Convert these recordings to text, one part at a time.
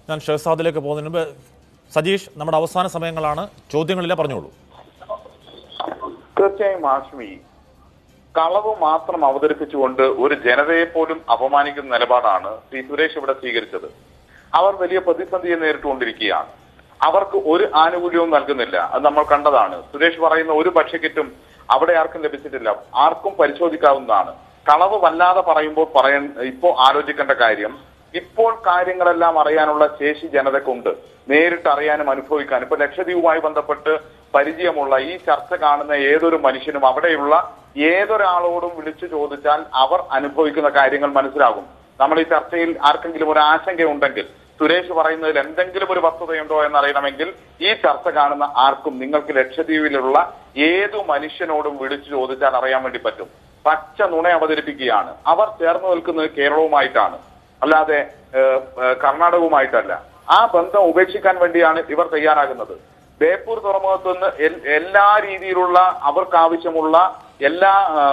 ഞാൻ ഷെഹസാദിലേക്ക് പോകുന്നതിന് മുമ്പ് സജീഷ് നമ്മുടെ അവസാന സമയങ്ങളാണ് ചോദ്യങ്ങളില്ല പറഞ്ഞോളൂ തീർച്ചയായും ആഷ്മി കളവ് മാത്രം അവതരിപ്പിച്ചുകൊണ്ട് ഒരു ജനതയെ പോലും അപമാനിക്കുന്ന നിലപാടാണ് ശ്രീ സുരേഷ് ഇവിടെ സ്വീകരിച്ചത് അവർ വലിയ പ്രതിസന്ധിയെ നേരിട്ടുകൊണ്ടിരിക്കുകയാണ് അവർക്ക് ഒരു ആനുകൂല്യവും നൽകുന്നില്ല അത് നമ്മൾ കണ്ടതാണ് സുരേഷ് പറയുന്ന ഒരു ഭക്ഷ്യക്കിറ്റും അവിടെ ആർക്കും ലഭിച്ചിട്ടില്ല ആർക്കും പരിശോധിക്കാവുന്നതാണ് കളവ് വല്ലാതെ പറയുമ്പോൾ പറയ ഇപ്പോ ആലോചിക്കേണ്ട കാര്യം ഇപ്പോൾ കാര്യങ്ങളെല്ലാം അറിയാനുള്ള ശേഷി ജനതക്കുണ്ട് നേരിട്ട് അറിയാനും അനുഭവിക്കാനും ഇപ്പൊ ലക്ഷദ്വീപുമായി ബന്ധപ്പെട്ട് പരിചയമുള്ള ഈ ചർച്ച കാണുന്ന ഏതൊരു മനുഷ്യനും അവിടെയുള്ള ഏതൊരാളോടും വിളിച്ചു ചോദിച്ചാൽ അവർ അനുഭവിക്കുന്ന കാര്യങ്ങൾ മനസ്സിലാകും നമ്മൾ ഈ ചർച്ചയിൽ ആർക്കെങ്കിലും ഒരു ആശങ്കയുണ്ടെങ്കിൽ സുരേഷ് പറയുന്നതിൽ എന്തെങ്കിലും ഒരു വസ്തുതയുണ്ടോ എന്നറിയണമെങ്കിൽ ഈ ചർച്ച കാണുന്ന ആർക്കും നിങ്ങൾക്ക് ലക്ഷദ്വീപിലുള്ള ഏതു മനുഷ്യനോടും വിളിച്ചു ചോദിച്ചാൽ അറിയാൻ വേണ്ടി പറ്റും പച്ച നുണ അവതരിപ്പിക്കുകയാണ് അവർ ചേർന്ന് നിൽക്കുന്നത് കേരളവുമായിട്ടാണ് അല്ലാതെ ഏഹ്, ഏഹ്, കർണാടകവുമായിട്ടല്ല ആ ബന്ധം ഉപേക്ഷിക്കാൻ വേണ്ടിയാണ് ഇവർ തയ്യാറാകുന്നത് ബേപ്പൂർ തുറമുഖത്ത് നിന്ന് എൽ- എല്ലാ രീതിയിലുള്ള അവർക്ക് ആവശ്യമുള്ള എല്ലാ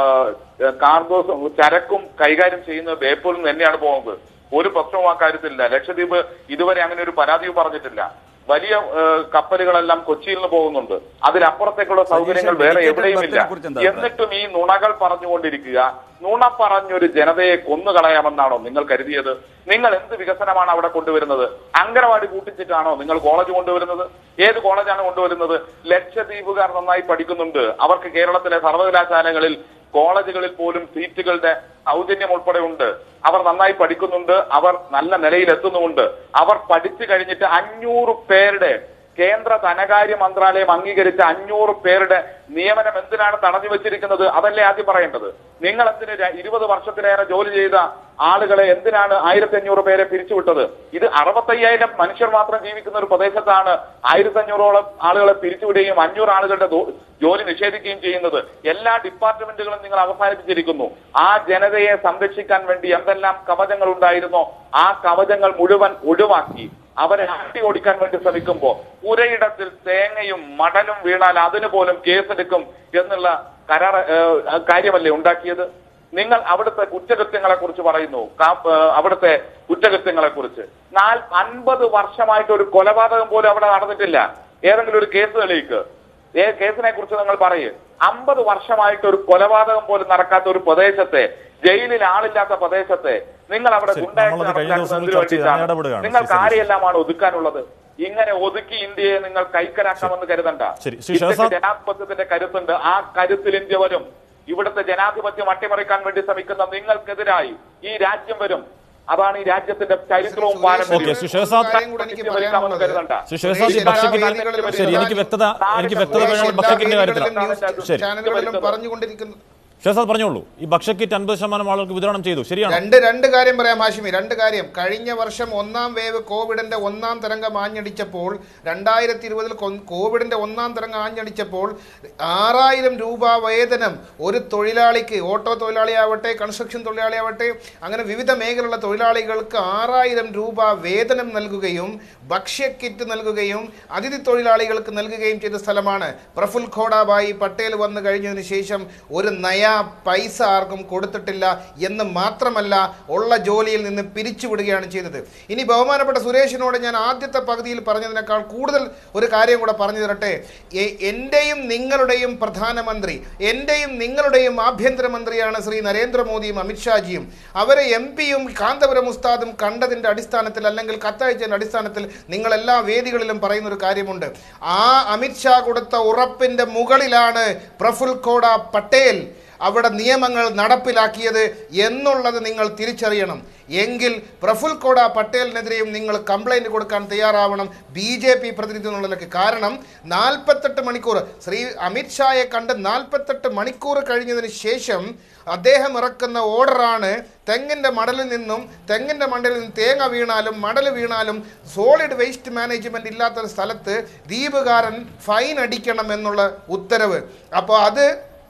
കാർഗോസും ചരക്കും കൈകാര്യം ചെയ്യുന്നത് ബേപ്പൂരിൽ നിന്ന് തന്നെയാണ് പോകുന്നത് ഒരു പ്രശ്നവും ആ കാര്യത്തിലില്ല ലക്ഷദ്വീപ് ഇതുവരെ അങ്ങനെ ഒരു പരാതിയും പറഞ്ഞിട്ടില്ല വലിയ ഏഹ്, കപ്പലുകളെല്ലാം കൊച്ചിയിൽ നിന്ന് പോകുന്നുണ്ട് അതിലപ്പുറത്തേക്കുള്ള സൗകര്യങ്ങൾ വേറെ dedicated എവിടെയുമില്ല ബസ്സിനെ കുറിച്ച് എന്താ അഭിപ്രായം? എന്നിട്ടും ഈ നുണകൾ പറഞ്ഞുകൊണ്ടിരിക്കുക നുണ പറഞ്ഞൊരു ജനതയെ കൊന്നുകളയാമെന്നാണോ നിങ്ങൾ കരുതിയത് നിങ്ങൾ എന്ത് വികസനമാണ് അവിടെ കൊണ്ടുവരുന്നത് അങ്കനവാടി കൂട്ടിച്ചിട്ടാണോ നിങ്ങൾ കോളേജ് കൊണ്ടുവരുന്നത് ഏത് കോളേജാണ് കൊണ്ടുവരുന്നത് ലക്ഷദ്വീപുകാർ നന്നായി പഠിക്കുന്നുണ്ട് അവർക്ക് കേരളത്തിലെ സർവകലാശാലകളിൽ കോളേജുകളിൽ പോലും സീറ്റുകളുടെ സൗജന്യം ഉൾപ്പെടെ ഉണ്ട് അവർ നന്നായി പഠിക്കുന്നുണ്ട് അവർ നല്ല നിലയിൽ എത്തുന്നുമുണ്ട് അവർ പഠിച്ചു കഴിഞ്ഞിട്ട് അഞ്ഞൂറ് പേരുടെ കേന്ദ്ര ധനകാര്യ മന്ത്രാലയം അംഗീകരിച്ച അഞ്ഞൂറ് പേരുടെ നിയമനം എന്തിനാണ് തടഞ്ഞു വെച്ചിരിക്കുന്നത് അതല്ലേ ആദ്യം പറയേണ്ടത് നിങ്ങൾ എന്തിന് ര- ഇരുപത് വർഷത്തിലേറെ ജോലി ചെയ്ത ആളുകളെ എന്തിനാണ് ആയിരത്തി അഞ്ഞൂറ് പേരെ പിരിച്ചുവിട്ടത് ഇത് അറുപത്തയ്യായിരം മനുഷ്യർ മാത്രം ജീവിക്കുന്ന ഒരു പ്രദേശത്താണ് ആയിരത്തി അഞ്ഞൂറോളം ആളുകളെ പിരിച്ചുവിടുകയും അഞ്ഞൂറ് ആളുകളുടെ ദോ- ജോലി നിഷേധിക്കുകയും ചെയ്യുന്നത് എല്ലാ ഡിപ്പാർട്ട്മെന്റുകളും നിങ്ങൾ അവസാനിപ്പിച്ചിരിക്കുന്നു ആ ജനതയെ സംരക്ഷിക്കാൻ വേണ്ടി എന്തെല്ലാം കവചങ്ങൾ ഉണ്ടായിരുന്നോ ആ കവചങ്ങൾ മുഴുവൻ ഒഴിവാക്കി അവരെ ആട്ടി ഓടിക്കാൻ വേണ്ടി ശ്രമിക്കുമ്പോ പുരയിടത്തിൽ തേങ്ങയും മടലും വീണാൽ അതിന് പോലും കേസെടുക്കും എന്നുള്ള കരാർ ഏഹ്, കാര്യമല്ലേ ഉണ്ടാക്കിയത് നിങ്ങൾ അവിടുത്തെ കുറ്റകൃത്യങ്ങളെ കുറിച്ച് പറയുന്നു കാ- ഏഹ്, അവിടുത്തെ കുറ്റകൃത്യങ്ങളെ കുറിച്ച് നാൽ അൻപത് വർഷമായിട്ട് ഒരു കൊലപാതകം പോലും അവിടെ നടന്നിട്ടില്ല ഏതെങ്കിലും ഒരു കേസ് തെളിയിക്ക് ഏ കേസിനെ കുറിച്ച് നിങ്ങൾ പറയൂ അമ്പത് വർഷമായിട്ട് ഒരു കൊലപാതകം പോലും നടക്കാത്ത ഒരു പ്രദേശത്തെ ജയിലിൽ ആളില്ലാത്ത പ്രദേശത്തെ നിങ്ങൾ അവിടെ ശരി, ഗുണ്ടായിട്ട് നമ്മളത് കഴിഞ്ഞ നടത്താൻ ദിവസങ്ങളിൽ എന്തിനു ചർച്ച ചെയ്ത് വേണ്ടിയിട്ടാണ്? ഇടപെടുകയാണ്. നിങ്ങൾക്ക് ശരി, ശരി. ആരെയെല്ലാമാണ് ഒതുക്കാനുള്ളത് ഇങ്ങനെ ഒതുക്കി ഇന്ത്യയെ നിങ്ങൾ കൈക്കലാക്കാമെന്ന് കരുതണ്ട ശരി, ശ്രീ ഇന്ത്യക്ക് ഷഹസാദ്. ജനാധിപത്യത്തിന്റെ കരുത്തുണ്ട് ആ കരുത്തിൽ ഇന്ത്യ വരും ഇവിടുത്തെ ജനാധിപത്യം അട്ടിമറിക്കാൻ വേണ്ടി ശ്രമിക്കുന്ന നിങ്ങൾക്കെതിരായി ഈ രാജ്യം വരും അതാണ് ഈ രാജ്യത്തിന്റെ ചരിത്രവും സുരേഷ് ഓക്കേ, പാരമ്പര്യവും ശ്രീ ഷഹസാദ്. ഒരു കാര്യം കൂടെ എനിക്ക് ഇന്ത്യ ഭരിക്കാമെന്ന് പറയാനുള്ളത് കരുതണ്ട ശ്രീ ഷഹസാദ് ഈ എല്ലാ ഭക്ഷ്യക്കിറ്റ് വേദികളിലും ശരി എനിക്ക് വ്യക്തത എനിക്ക് വ്യക്തത സുരേഷ് വേണം എല്ലാ ഭക്ഷ്യക്കിറ്റിന്റെ കാര്യത്തിൽ വേദികളിലും ന്യൂസ് ശരി ചാനലുകളിലും പറഞ്ഞുകൊണ്ടിരിക്കുന്നു ഷഹസാദ് പറഞ്ഞോളൂ ഈ ഭക്ഷ്യക്കിറ്റ് അൻപത് ശതമാനം ആളുകൾക്ക് വിതരണം ചെയ്തു ശരിയാണ് രണ്ട് രണ്ട് കാര്യം പറയാം ഹാഷിമി രണ്ട് കാര്യം കഴിഞ്ഞ വർഷം ഒന്നാം വേവ് കോവിഡിന്റെ ഒന്നാം തരംഗം ആഞ്ഞടിച്ചപ്പോൾ രണ്ടായിരത്തി ഇരുപതിൽ കോവിഡിന്റെ ഒന്നാം തരംഗം ആഞ്ഞടിച്ചപ്പോൾ ആറായിരം രൂപ വേതനം ഒരു തൊഴിലാളിക്ക് ഓട്ടോ തൊഴിലാളിയാവട്ടെ കൺസ്ട്രക്ഷൻ തൊഴിലാളിയാവട്ടെ അങ്ങനെ വിവിധ മേഖലയുള്ള തൊഴിലാളികൾക്ക് ആറായിരം രൂപ വേതനം നൽകുകയും ഭക്ഷ്യക്കിറ്റ് നൽകുകയും അതിഥി തൊഴിലാളികൾക്ക് നൽകുകയും ചെയ്ത സ്ഥലമാണ് പ്രഫുൽ ഖോഡാബായി പട്ടേൽ വന്നു കഴിഞ്ഞതിന് ശേഷം ഒരു നയ പൈസ ആർക്കും കൊടുത്തിട്ടില്ല എന്ന് മാത്രമല്ല ഉള്ള ജോലിയിൽ നിന്ന് പിരിച്ചുവിടുകയാണ് ചെയ്തത് ഇനി ബഹുമാനപ്പെട്ട സുരേഷിനോട് ഞാൻ ആദ്യത്തെ പകുതിയിൽ പറഞ്ഞതിനേക്കാൾ കൂടുതൽ ഒരു കാര്യം കൂടെ പറഞ്ഞു തരട്ടെ എ- എൻ്റെയും നിങ്ങളുടെയും പ്രധാനമന്ത്രി എൻ്റെയും നിങ്ങളുടെയും ആഭ്യന്തരമന്ത്രിയാണ് ശ്രീ നരേന്ദ്രമോദിയും അമിത്ഷാജിയും അവരെ എം പിയും കാന്തപുരം ഉസ്താദും കണ്ടതിൻ്റെ അടിസ്ഥാനത്തിൽ അല്ലെങ്കിൽ കത്തയച്ചതിൻ്റെ അടിസ്ഥാനത്തിൽ നിങ്ങൾ എല്ലാ വേദികളിലും പറയുന്ന ഒരു കാര്യമുണ്ട് ആ അമിത്ഷാ കൊടുത്ത ഉറപ്പിൻ്റെ മുകളിലാണ് പ്രഫുൽ ഖോഡ പട്ടേൽ അവിടെ നിയമങ്ങൾ നടപ്പിലാക്കിയത് എന്നുള്ളത് നിങ്ങൾ തിരിച്ചറിയണം എങ്കിൽ പ്രഫുൽ കോട പട്ടേലിനെതിരെയും നിങ്ങൾ കംപ്ലൈന്റ് കൊടുക്കാൻ തയ്യാറാവണം ബി ജെ പി പ്രതിനിധി എന്നുള്ളതിലേക്ക് കാരണം നാൽപ്പത്തെട്ട് മണിക്കൂർ ശ്രീ അമിത്ഷായെ കണ്ട് നാൽപ്പത്തെട്ട് മണിക്കൂർ കഴിഞ്ഞതിന് ശേഷം അദ്ദേഹം ഇറക്കുന്ന ഓർഡറാണ് തെങ്ങിൻ്റെ മടലിൽ നിന്നും തെങ്ങിൻ്റെ മണ്ടലിൽ നിന്ന് തേങ്ങ വീണാലും മടൽ വീണാലും സോളിഡ് വേസ്റ്റ് മാനേജ്മെന്റ് ഇല്ലാത്ത സ്ഥലത്ത് ദ്വീപുകാരൻ ഫൈൻ അടിക്കണം എന്നുള്ള ഉത്തരവ് അപ്പോൾ അത്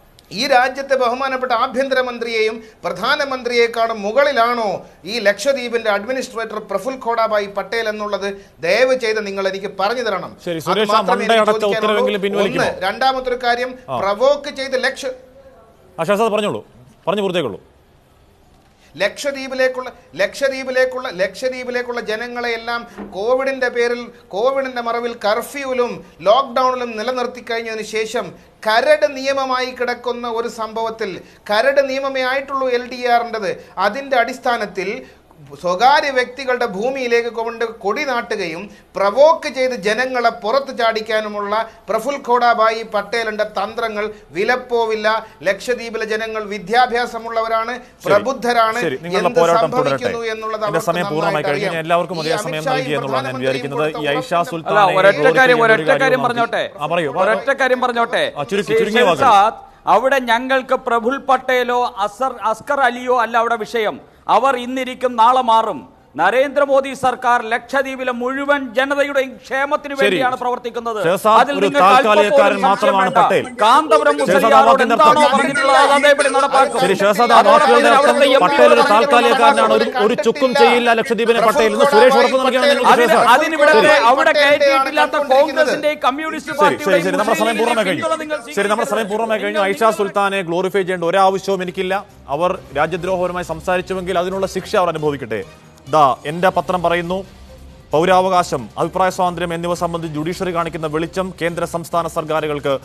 ഈ രാജ്യത്തെ ബഹുമാനപ്പെട്ട ആഭ്യന്തരമന്ത്രിയെയും പ്രധാനമന്ത്രിയേക്കാളും മുകളിലാണോ ഈ ലക്ഷദ്വീപിന്റെ അഡ്മിനിസ്ട്രേറ്റർ പ്രഫുൽ ഖോഡാബായി പട്ടേൽ എന്നുള്ളത് ദയവ് ചെയ്ത് നിങ്ങൾ എനിക്ക് പറഞ്ഞു തരണം ശരി, അത് സുരേഷ്, ആ മാത്രമേ മണ്ടയെ എനിക്ക് അടച്ച ചോദിക്കാനുള്ളൂ. ഉത്തരവെങ്കിലും പിൻവലിക്കുമോ? ഒന്ന് രണ്ടാമത്തെ ഒരു കാര്യം പ്രവോക്ക് ചെയ്ത് ലക്ഷ ആ ഷഹസാദ് പറഞ്ഞോളൂ പറഞ്ഞു പൂർത്തിയാക്കുള്ളൂ ലക്ഷദ്വീപിലേക്കുള്ള ലക്ഷദ്വീപിലേക്കുള്ള ലക്ഷദ്വീപിലേക്കുള്ള ജനങ്ങളെ എല്ലാം കോവിഡിന്റെ പേരിൽ കോവിഡിന്റെ മറവിൽ കർഫ്യൂവിലും ലോക്ക്ഡൌണിലും നിലനിർത്തി കഴിഞ്ഞതിന് ശേഷം കരട് നിയമമായി കിടക്കുന്ന ഒരു സംഭവത്തിൽ കരട് നിയമമേ ആയിട്ടുള്ളൂ എൽ ഡി ആറിൻ്റെത് അതിൻ്റെ അടിസ്ഥാനത്തിൽ സ്വകാര്യ വ്യക്തികളുടെ ഭൂമിയിലേക്ക് കൊണ്ട് കൊടി നാട്ടുകയും പ്രവോക്ക് ചെയ്ത് ജനങ്ങളെ പുറത്തു ചാടിക്കാനുമുള്ള പ്രഫുൽ ഖോഡാബായി പട്ടേലിന്റെ തന്ത്രങ്ങൾ വിലപ്പോവില്ല ലക്ഷദ്വീപിലെ ജനങ്ങൾ വിദ്യാഭ്യാസമുള്ളവരാണ് പ്രബുദ്ധരാണ് ശരി നിങ്ങളുടെ എന്ത് പോരാട്ടം സംഭവിക്കുന്നു തുടരട്ടെ എന്നുള്ളത് എന്റെ അവർക്ക് സമയം പൂർണ്ണമായി നന്നായിട്ട് കഴിഞ്ഞു അറിയാം. ഞാൻ എല്ലാവർക്കും ഈ ഒരേ സമയം അമിത്ഷായും നൽകി എന്നുള്ളതാണ് ഞാൻ പ്രധാനമന്ത്രിയും വിചാരിക്കുന്നത് ഈ കൊടുത്ത ഐഷാ ഉറപ്പിന്റെ- സുൽത്താനെ അല്ല ഒരൊറ്റ glorify കാര്യം ചെയ്യുന്ന ഒരു ഒരൊറ്റ കാര്യം കാര്യമാണ്. പറഞ്ഞോട്ടെ ആ പറയൂ പറയൂ. ഒരൊറ്റ കാര്യം പറഞ്ഞോട്ടെ ആ, ചുരുക്കി- ശ്രീ ചുരുങ്ങിയ വാക്കുകൾ. ഷെഹ്സാദ്, അവിടെ ഞങ്ങൾക്ക് പ്രഫുൽ പട്ടേലോ അസർ അസ്കർ അലിയോ അല്ല അവിടെ വിഷയം അവർ ഇന്നിരിക്കും നാളെ മാറും നരേന്ദ്രമോദി സർക്കാർ ലക്ഷദ്വീപിലെ മുഴുവൻ ജനതയുടെയും ക്ഷേമത്തിന് ശരി. വേണ്ടിയാണ് പ്രവർത്തിക്കുന്നത് ഷെഹസാദ് അതിൽ ഒരു നിങ്ങൾക്ക് താൽക്കാലികക്കാരൻ അല്പം പോലും മാത്രമാണ് സംശയം പട്ടേൽ. വേണ്ട. കാന്തപുരം ഷെഹസാദ് ആ മുസലിയാരോട് വാക്കിന്റെ എന്താണോ അർത്ഥം- പറഞ്ഞിട്ടുള്ളത് അത് അതേപടി നടപ്പാക്കും ശരി ഷഹസാദ് ആ അതോടൊപ്പം വാക്കുകളുടെ ഇതിന് അർത്ഥം അവിടുത്തെ എം പട്ടേൽ ഒരു പിയോട് താൽക്കാലികക്കാരനാണ് ഒരു ഒരു ചുക്കും ചെയ്യില്ല ലക്ഷദ്വീപിനെ പട്ടേൽ എന്ന് സുരേഷ് ഉറപ്പ് നൽകിയാണ് നിങ്ങൾ അതിന് ഷഹസാദ് അതിനിവിടുത്തെ ശരി. അവിടെ കയറ്റിയിട്ടില്ലാത്ത ശരി. കോൺഗ്രസിന്റെയും കമ്മ്യൂണിസ്റ്റ് ശരി ശരി ശരി പാർട്ടിയുടെയും നമ്മുടെ സമയം പൂർണ്ണമായി കഴിഞ്ഞു പിന്തുണ നിങ്ങൾ ശരി നമ്മുടെ സമയം പൂർണ്ണമായി കഴിഞ്ഞു ഐഷ സുൽത്താനെ ഗ്ലോറിഫൈ ചെയ്യേണ്ട ഒരാവശ്യവും എനിക്കില്ല അവർ രാജ്യദ്രോഹപരമായി സംസാരിച്ചുവെങ്കിൽ അതിനുള്ള ശിക്ഷ അവർ അനുഭവിക്കട്ടെ ദാ എന്റെ പത്രം പറയുന്നു പൗരാവകാശം അഭിപ്രായ സ്വാതന്ത്ര്യം എന്നിവ സംബന്ധിച്ച് ജുഡീഷ്യറി കാണിക്കുന്ന വെളിച്ചം കേന്ദ്ര സംസ്ഥാന സർക്കാരുകൾക്ക്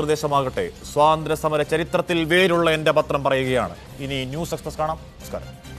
മാർഗനിർദ്ദേശമാകട്ടെ സ്വാതന്ത്ര്യ സമര ചരിത്രത്തിൽ വേരുള്ള എന്റെ പത്രം പറയുകയാണ് ഇനി ന്യൂസ് എക്സ്പ്രസ് കാണാം നമസ്കാരം